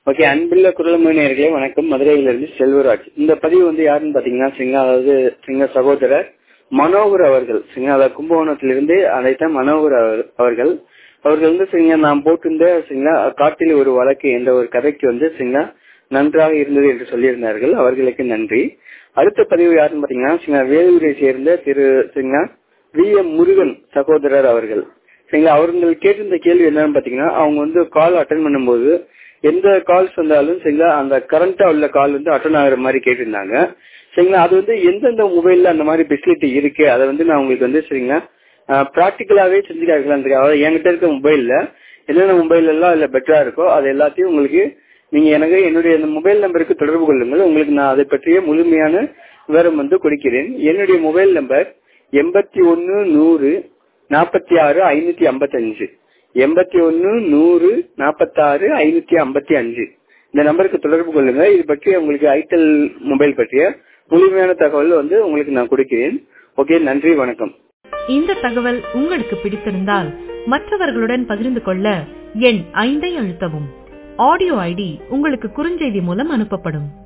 okay அன்புள்ள குரலமணியர்களே வணக்கம் மதுரையிலிருந்து செல்வராஜ் இந்த பதிவு வந்து யாருன்னு பாத்தீங்கன்னா சிங்கா அதாவது சிங்க சகோதரர் மனோகர் அவர்கள் சிங்க அதாவது கும்பகோணத்திலிருந்து அழைத்த மனோகர் அவர்- அவர்கள் அவர்கள் வந்து சிங்க நாம் போட்டிருந்த சிங்க காட்டில் ஒரு வழக்கு என்ற ஒரு கதைக்கு வந்து சிங்க நன்றாக இருந்தது என்று சொல்லியிருந்தார்கள் அவர்களுக்கு நன்றி அடுத்த பதிவு யாருன்னு பாத்தீங்கன்னா சிங்க வேலூரை சேர்ந்த திரு சிங்க வி எம் முருகன் சகோதரர் அவர்கள் சரிங்களா அவர்கள் கேட்டிருந்த கேள்வி என்னன்னு பாத்தீங்கன்னா அவங்க வந்து கால் அட்டன் பண்ணும்போது எந்த கால்ஸ் வந்தாலும் சரிங்களா அந்த கரண்டா உள்ள கால் வந்து அட்டன் ஆகுற மாதிரி கேட்டிருந்தாங்க சரிங்களா அது வந்து எந்தெந்த மொபைல்ல அந்த மாதிரி ஃபெசிலிட்டி இருக்கு அதை வந்து நான் உங்களுக்கு வந்து சரிங்களா ப்ராக்டிக்கலாவே செஞ்சு காட்டலாம் அதாவது என்கிட்ட இருக்க மொபைல்ல என்னென்ன மொபைல் எல்லாம் அதுல பெட்டரா இருக்கோ அது எல்லாத்தையும் உங்களுக்கு நீங்க எனக்கு என்னுடைய இந்த மொபைல் நம்பருக்கு தொடர்பு கொள்ளுங்கள் உங்களுக்கு நான் அதை பற்றிய முழுமையான விவரம் வந்து கொடுக்கிறேன் என்னுடைய மொபைல் நம்பர் எண்பத்தி ஒன்னு நூறு நாற்பத்தி ஆறு ஐநூத்தி ஐம்பத்தஞ்சு எண்பத்தி ஒன்னு நூறு நாற்பத்தாறு ஐநூத்தி ஐம்பத்தி அஞ்சு இந்த நம்பருக்கு தொடர்பு கொள்ளுங்க இது பற்றி உங்களுக்கு ஐட்டல் மொபைல் பற்றிய முழுமையான தகவல் வந்து உங்களுக்கு நான் கொடுக்கிறேன் ஓகே நன்றி வணக்கம் இந்த தகவல் உங்களுக்கு பிடித்திருந்தால் மற்றவர்களுடன் பகிர்ந்து கொள்ள எண் ஐந்தை அழுத்தவும் ஆடியோ ஐடி உங்களுக்கு குறுஞ்செய்தி மூலம் அனுப்பப்படும்